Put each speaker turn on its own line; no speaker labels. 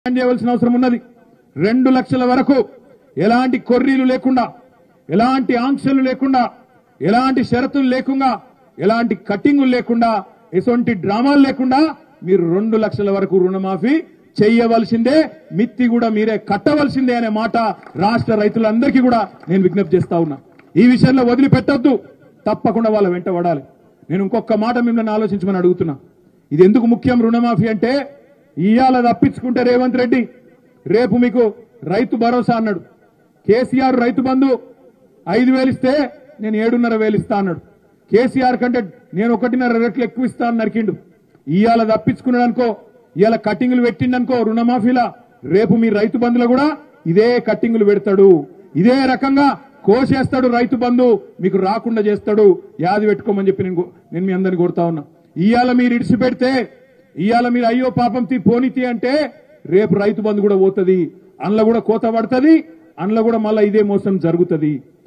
demand చేయవలసిన అవసరం ఉన్నది రెండు లక్షల వరకు ఎలాంటి కొర్రీలు లేకుండా ఎలాంటి ఆంక్షలు లేకుండా ఎలాంటి షరతులు లేకుండా ఎలాంటి కట్టింగులు లేకుండా ఎటువంటి డ్రామాలు లేకుండా మీరు రెండు లక్షల వరకు రుణమాఫీ చెయ్యవలసిందే మిత్తి కూడా మీరే కట్టవలసిందే అనే మాట రాష్ట్ర రైతులందరికీ కూడా నేను విజ్ఞప్తి చేస్తా ఉన్నా ఈ విషయంలో వదిలిపెట్టొద్దు తప్పకుండా వాళ్ళ వెంట పడాలి నేను ఇంకొక మాట మిమ్మల్ని ఆలోచించమని అడుగుతున్నా ఇది ఎందుకు ముఖ్యం రుణమాఫీ అంటే ఇవాళ తప్పించుకుంటే రేవంత్ రెడ్డి రేపు మీకు రైతు భరోసా అన్నాడు కేసీఆర్ రైతు బంధు ఐదు వేలు ఇస్తే నేను ఏడున్నర వేలు ఇస్తా అన్నాడు కేసీఆర్ కంటే నేను ఒకటిన్నర రెట్లు ఎక్కువ ఇస్తా అని నరికిండు ఇవాళ తప్పించుకున్నాడు అనుకో ఇవాళ కట్టింగులు పెట్టిండనుకో రుణమాఫీలా రేపు మీ రైతు బంధులో కూడా ఇదే కట్టింగులు పెడతాడు ఇదే రకంగా కోసేస్తాడు రైతు బంధు మీకు రాకుండా చేస్తాడు యాది పెట్టుకోమని చెప్పి నేను కో- నేను మీ అందరిని కోరుతా ఉన్నా ఇవాళ మీరు ఇడిచి పెడితే ఇవాళ మీరు అయ్యో పాపం తీ పోనీతి అంటే రేపు రైతు బంధు కూడా పోతుంది అందులో కూడా కోత పడుతుంది అందులో కూడా మళ్ళీ ఇదే మోసం జరుగుతుంది